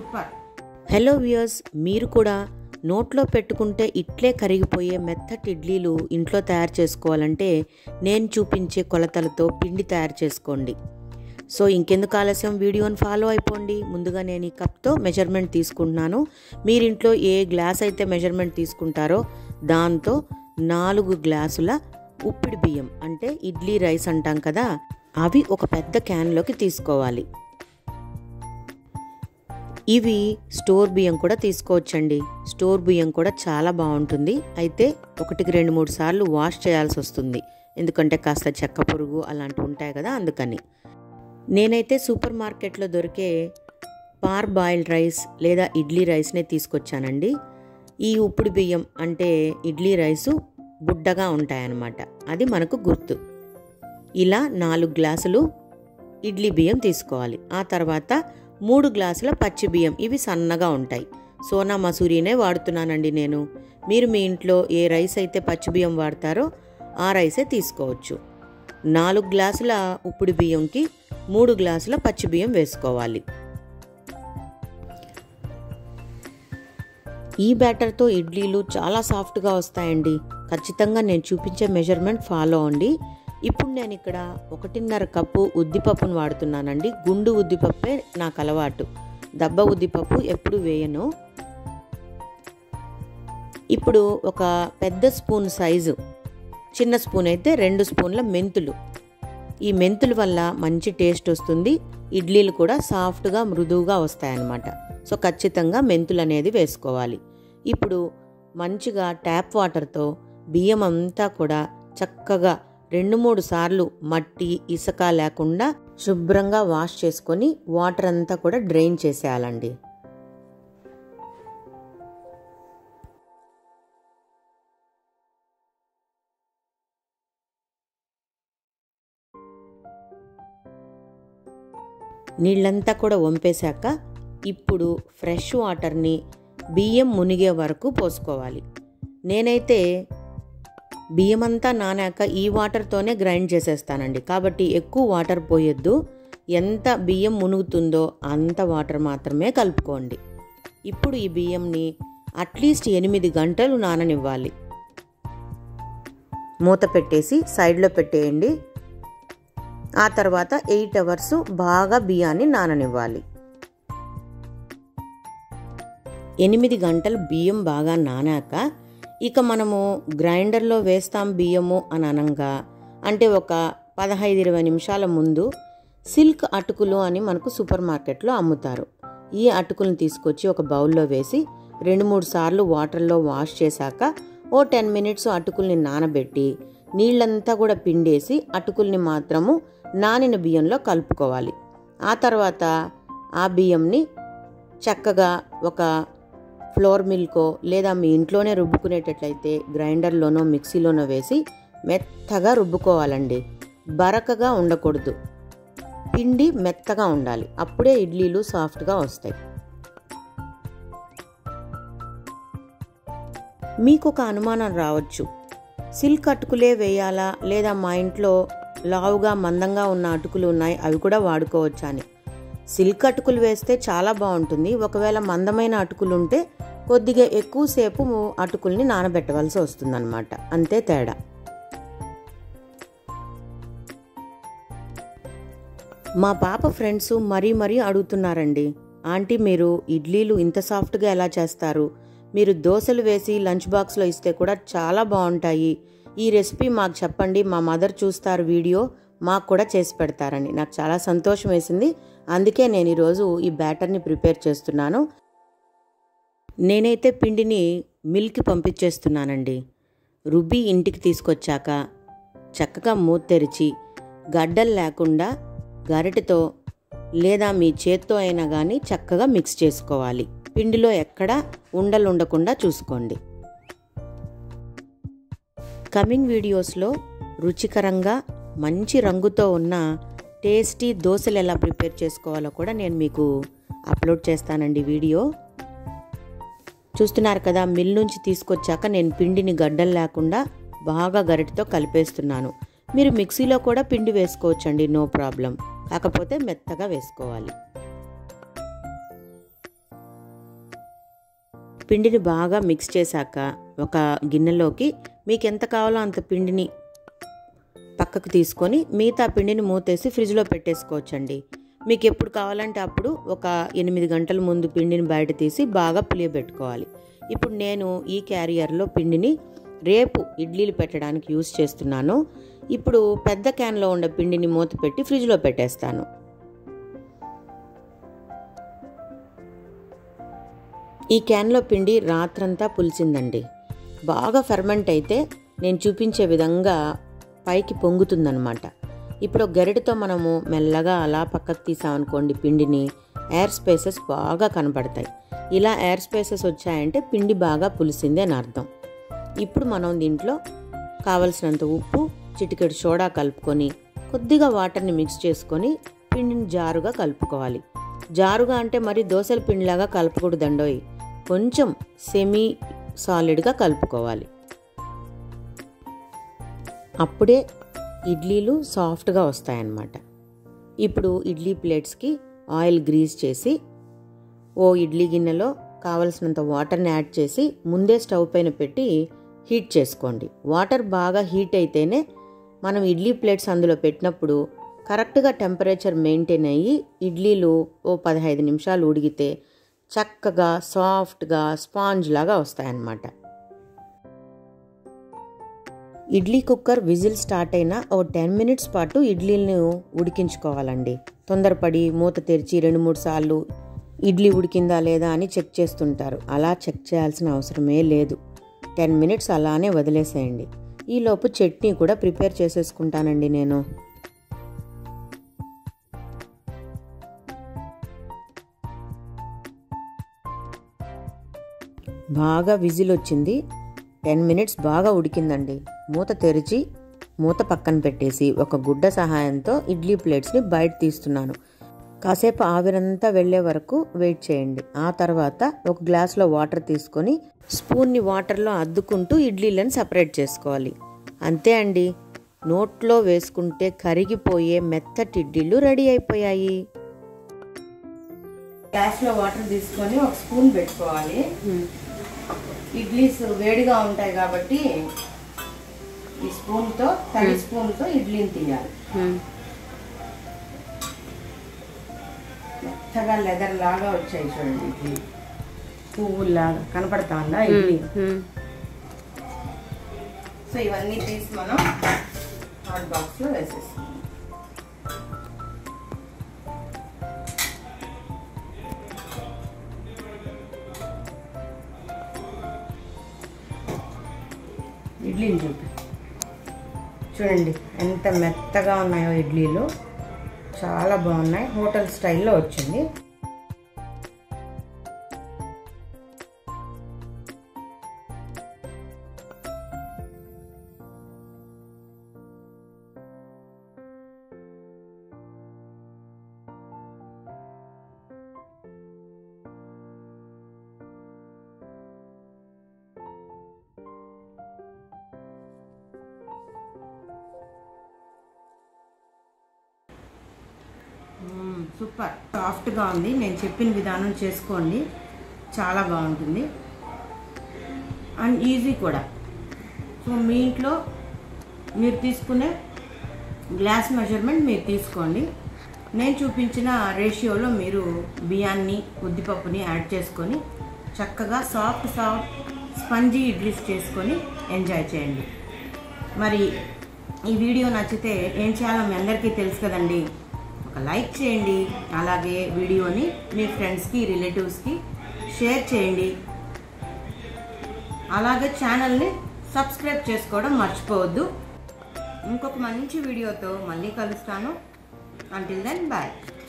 super hello viewers మీరు కూడా నోట్లో పెట్టుకుంటే ఇట్లే కరిగిపోయే మెత్తటి ఇడ్లీలు ఇంట్లో తయారు చేసుకోవాలంటే నేను చూపించే కొలతలతో పిండి తయారు చేసుకోండి సో ఇంకెందుకు ఆలస్యం వీడియోని ఫాలో అయిపోండి ముందుగా నేను ఈ కప్తో మెజర్మెంట్ తీసుకుంటున్నాను మీరింట్లో ఏ గ్లాస్ అయితే మెజర్మెంట్ తీసుకుంటారో దాంతో నాలుగు గ్లాసుల ఉప్పిడి బియ్యం అంటే ఇడ్లీ రైస్ అంటాం కదా అవి ఒక పెద్ద క్యాన్లోకి తీసుకోవాలి ఇవి స్టోర్ బియ్యం కూడా తీసుకోవచ్చండి స్టోర్ బియ్యం కూడా చాలా బాగుంటుంది అయితే ఒకటికి రెండు మూడు సార్లు వాష్ చేయాల్సి వస్తుంది ఎందుకంటే కాస్త చెక్క పురుగు అలాంటివి ఉంటాయి కదా అందుకని నేనైతే సూపర్ మార్కెట్లో దొరికే పార్ బాయిల్డ్ రైస్ లేదా ఇడ్లీ రైస్నే తీసుకొచ్చానండి ఈ ఉప్పుడు బియ్యం అంటే ఇడ్లీ రైసు బుడ్డగా ఉంటాయన్నమాట అది మనకు గుర్తు ఇలా నాలుగు గ్లాసులు ఇడ్లీ బియ్యం తీసుకోవాలి ఆ తర్వాత మూడు గ్లాసుల పచ్చి బియ్యం ఇవి సన్నగా ఉంటాయి సోనా మసూరినే వాడుతున్నానండి నేను మీరు మీ ఇంట్లో ఏ రైస్ అయితే పచ్చి బియ్యం వాడతారో ఆ రైసే తీసుకోవచ్చు నాలుగు గ్లాసుల ఉప్పుడు బియ్యంకి మూడు గ్లాసుల పచ్చి బియ్యం వేసుకోవాలి ఈ బ్యాటర్తో ఇడ్లీలు చాలా సాఫ్ట్గా వస్తాయండి ఖచ్చితంగా నేను చూపించే మెజర్మెంట్ ఫాలో అవ్వండి ఇప్పుడు నేను ఇక్కడ ఒకటిన్నర కప్పు ఉద్దిపప్పును వాడుతున్నానండి గుండు ఉద్దిపప్పే నాకు అలవాటు దబ్బ ఉద్దిపప్పు ఎప్పుడు వేయను ఇప్పుడు ఒక పెద్ద స్పూన్ సైజు చిన్న స్పూన్ అయితే రెండు స్పూన్ల మెంతులు ఈ మెంతుల వల్ల మంచి టేస్ట్ వస్తుంది ఇడ్లీలు కూడా సాఫ్ట్గా మృదువుగా వస్తాయన్నమాట సో ఖచ్చితంగా మెంతులు అనేది వేసుకోవాలి ఇప్పుడు మంచిగా ట్యాప్ వాటర్తో బియ్యం అంతా కూడా చక్కగా రెండు మూడు సార్లు మట్టి ఇసుక లేకుండా శుభ్రంగా వాష్ చేసుకొని వాటర్ అంతా కూడా డ్రైన్ చేసేయాలండి నీళ్ళంతా కూడా వంపేశాక ఇప్పుడు ఫ్రెష్ వాటర్ని బియ్యం మునిగే వరకు పోసుకోవాలి నేనైతే బియ్యం అంతా నానాక ఈ వాటర్తోనే గ్రైండ్ చేసేస్తానండి కాబట్టి ఎక్కువ వాటర్ పోయొద్దు ఎంత బియ్యం మునుగుతుందో అంత వాటర్ మాత్రమే కలుపుకోండి ఇప్పుడు ఈ బియ్యంని అట్లీస్ట్ ఎనిమిది గంటలు నాననివ్వాలి మూత పెట్టేసి సైడ్లో పెట్టేయండి ఆ తర్వాత ఎయిట్ అవర్స్ బాగా బియ్యాన్ని నాననివ్వాలి ఎనిమిది గంటలు బియ్యం బాగా నానాక ఇక మనము గ్రైండర్లో వేస్తాం బియ్యము అని అనగా అంటే ఒక పదహైదు ఇరవై నిమిషాల ముందు సిల్క్ అటుకులు అని మనకు సూపర్ మార్కెట్లో అమ్ముతారు ఈ అటుకులను తీసుకొచ్చి ఒక బౌల్లో వేసి రెండు మూడు సార్లు వాటర్లో వాష్ చేశాక ఓ టెన్ మినిట్స్ అటుకుల్ని నానబెట్టి నీళ్ళంతా కూడా పిండేసి అటుకుల్ని మాత్రము నానిన బియ్యంలో కలుపుకోవాలి ఆ తర్వాత ఆ బియ్యంని చక్కగా ఒక ఫ్లోర్ మిల్కో లేదా మీ ఇంట్లోనే రుబ్బుకునేటట్లయితే గ్రైండర్లోనో మిక్సీలోనో వేసి మెత్తగా రుబ్బుకోవాలండి బరకగా ఉండకూడదు పిండి మెత్తగా ఉండాలి అప్పుడే ఇడ్లీలు సాఫ్ట్గా వస్తాయి మీకు ఒక అనుమానం రావచ్చు సిల్క్ అటుకులే వేయాలా లేదా మా ఇంట్లో లావుగా మందంగా ఉన్న అటుకులు ఉన్నాయి అవి కూడా వాడుకోవచ్చా అని సిల్క్ అటుకులు వేస్తే చాలా బాగుంటుంది ఒకవేళ మందమైన అటుకులు ఉంటే కొద్దిగా ఎక్కువసేపు అటుకుల్ని నానబెట్టవలసి వస్తుందన్నమాట అంతే తేడా మా పాప ఫ్రెండ్స్ మరీ మరీ అడుగుతున్నారండి ఆంటీ మీరు ఇడ్లీలు ఇంత సాఫ్ట్గా ఎలా చేస్తారు మీరు దోశలు వేసి లంచ్ బాక్స్లో ఇస్తే కూడా చాలా బాగుంటాయి ఈ రెసిపీ మాకు చెప్పండి మా మదర్ చూస్తారు వీడియో మాకు కూడా చేసి పెడతారని నాకు చాలా సంతోషం వేసింది అందుకే నేను ఈరోజు ఈ బ్యాటర్ని ప్రిపేర్ చేస్తున్నాను నేనైతే పిండిని మిల్క్ పంపించేస్తున్నానండి రుబ్బి ఇంటికి తీసుకొచ్చాక చక్కగా మూత తెరిచి గడ్డలు లేకుండా గరిటెతో లేదా మీ చేత్తో అయినా కానీ చక్కగా మిక్స్ చేసుకోవాలి పిండిలో ఎక్కడ ఉండలు ఉండకుండా చూసుకోండి కమింగ్ వీడియోస్లో రుచికరంగా మంచి రంగుతో ఉన్న టేస్టీ దోశలు ఎలా ప్రిపేర్ చేసుకోవాలో కూడా నేను మీకు అప్లోడ్ చేస్తానండి వీడియో చూస్తున్నారు కదా మిల్ నుంచి తీసుకొచ్చాక నేను పిండిని గడ్డలు లేకుండా బాగా గరిటతో కలిపేస్తున్నాను మీరు మిక్సీలో కూడా పిండి వేసుకోవచ్చండి నో ప్రాబ్లం కాకపోతే మెత్తగా వేసుకోవాలి పిండిని బాగా మిక్స్ చేశాక ఒక గిన్నెలోకి మీకు ఎంత కావాలో అంత పిండిని పక్కకు తీసుకొని మిగతా పిండిని మూతేసి ఫ్రిడ్జ్లో పెట్టేసుకోవచ్చండి మీకు ఎప్పుడు కావాలంటే అప్పుడు ఒక ఎనిమిది గంటల ముందు పిండిని బయట తీసి బాగా పులియబెట్టుకోవాలి ఇప్పుడు నేను ఈ క్యారియర్లో పిండిని రేపు ఇడ్లీలు పెట్టడానికి యూస్ చేస్తున్నాను ఇప్పుడు పెద్ద క్యాన్లో ఉన్న పిండిని మూత పెట్టి ఫ్రిడ్జ్లో పెట్టేస్తాను ఈ క్యాన్లో పిండి రాత్రంతా పులిసిందండి బాగా ఫెర్మెంట్ అయితే నేను చూపించే విధంగా పైకి పొంగుతుందనమాట ఇప్పుడు ఒక గరిటతో మనము మెల్లగా అలా పక్కకు తీసామనుకోండి పిండిని ఎయిర్ స్పేసెస్ బాగా కనపడతాయి ఇలా ఎయిర్ స్పేసెస్ వచ్చాయంటే పిండి బాగా పులిసింది అని అర్థం ఇప్పుడు మనం దీంట్లో కావలసినంత ఉప్పు చిటికెడు సోడా కలుపుకొని కొద్దిగా వాటర్ని మిక్స్ చేసుకొని పిండిని జారుగా కలుపుకోవాలి జారుగా అంటే మరి దోశల పిండిలాగా కలపకూడదండోయ్ కొంచెం సెమీ సాలిడ్గా కలుపుకోవాలి అప్పుడే ఇడ్లీలు సాఫ్ట్గా వస్తాయన్నమాట ఇప్పుడు ఇడ్లీ ప్లేట్స్కి ఆయిల్ గ్రీజ్ చేసి ఓ ఇడ్లీ గిన్నెలో కావలసినంత వాటర్ని యాడ్ చేసి ముందే స్టవ్ పైన పెట్టి హీట్ చేసుకోండి వాటర్ బాగా హీట్ అయితేనే మనం ఇడ్లీ ప్లేట్స్ అందులో పెట్టినప్పుడు కరెక్ట్గా టెంపరేచర్ మెయింటైన్ అయ్యి ఇడ్లీలు ఓ పదహైదు నిమిషాలు ఉడిగితే చక్కగా సాఫ్ట్గా స్పాంజ్ లాగా వస్తాయన్నమాట ఇడ్లీ కుక్కర్ విజిల్ స్టార్ట్ అయిన ఓ టెన్ మినిట్స్ పాటు ఇడ్లీలను ఉడికించుకోవాలండి తొందరపడి మూత తెరిచి రెండు మూడు సార్లు ఇడ్లీ ఉడికిందా లేదా అని చెక్ చేస్తుంటారు అలా చెక్ చేయాల్సిన అవసరమే లేదు టెన్ మినిట్స్ అలానే వదిలేసేయండి ఈలోపు చట్నీ కూడా ప్రిపేర్ చేసేసుకుంటానండి నేను బాగా విజిల్ వచ్చింది టెన్ మినిట్స్ బాగా ఉడికిందండి మూత తెరిచి మూత పక్కన పెట్టేసి ఒక గుడ్డ సహాయంతో ఇడ్లీ ప్లేట్స్ని బయట తీస్తున్నాను కాసేపు ఆవిరంతా వెళ్ళే వరకు వెయిట్ చేయండి ఆ తర్వాత ఒక గ్లాస్లో వాటర్ తీసుకొని స్పూన్ని వాటర్లో అద్దుకుంటూ ఇడ్లీలను సపరేట్ చేసుకోవాలి అంతే అండి నోట్లో వేసుకుంటే కరిగిపోయే మెత్తటి ఇడ్లీలు రెడీ అయిపోయాయి గ్లాస్లో వాటర్ తీసుకొని ఒక స్పూన్ పెట్టుకోవాలి ఇడ్లీస్ వేడిగా ఉంటాయి కాబట్టి ఈ స్పూన్తో తడి స్పూన్తో ఇడ్లీని తీయాలి మెత్తగా లెదర్ లాగా వచ్చాయి చూడండి ఇడ్లీ పువ్వులాగా కనపడతా ఉందా ఇడ్లీ సో ఇవన్నీ తీసి మనం హాట్ బాక్స్లో వేసేస్తాం ఇడ్లీని చూపి చూడండి ఎంత మెత్తగా ఉన్నాయో ఇడ్లీలు చాలా బాగున్నాయి హోటల్ స్టైల్లో వచ్చింది సూపర్ సాఫ్ట్గా ఉంది నేను చెప్పిన విధానం చేసుకోండి చాలా బాగుంటుంది అండ్ ఈజీ కూడా సో మీ ఇంట్లో మీరు తీసుకునే గ్లాస్ మెజర్మెంట్ మీరు తీసుకోండి నేను చూపించిన రేషియోలో మీరు బియ్యాన్ని ఉద్దిపప్పుని యాడ్ చేసుకొని చక్కగా సాఫ్ట్ సాఫ్ట్ స్పంజీ ఇడ్లీస్ చేసుకొని ఎంజాయ్ చేయండి మరి ఈ వీడియో నచ్చితే ఏం చేయాలో మీ అందరికీ తెలుసు కదండి ఒక లైక్ చేయండి అలాగే వీడియోని మీ ఫ్రెండ్స్కి రిలేటివ్స్కి షేర్ చేయండి అలాగే ఛానల్ని సబ్స్క్రైబ్ చేసుకోవడం మర్చిపోవద్దు ఇంకొక మంచి వీడియోతో మళ్ళీ కలుస్తాను అంటిల్ దెన్ బాయ్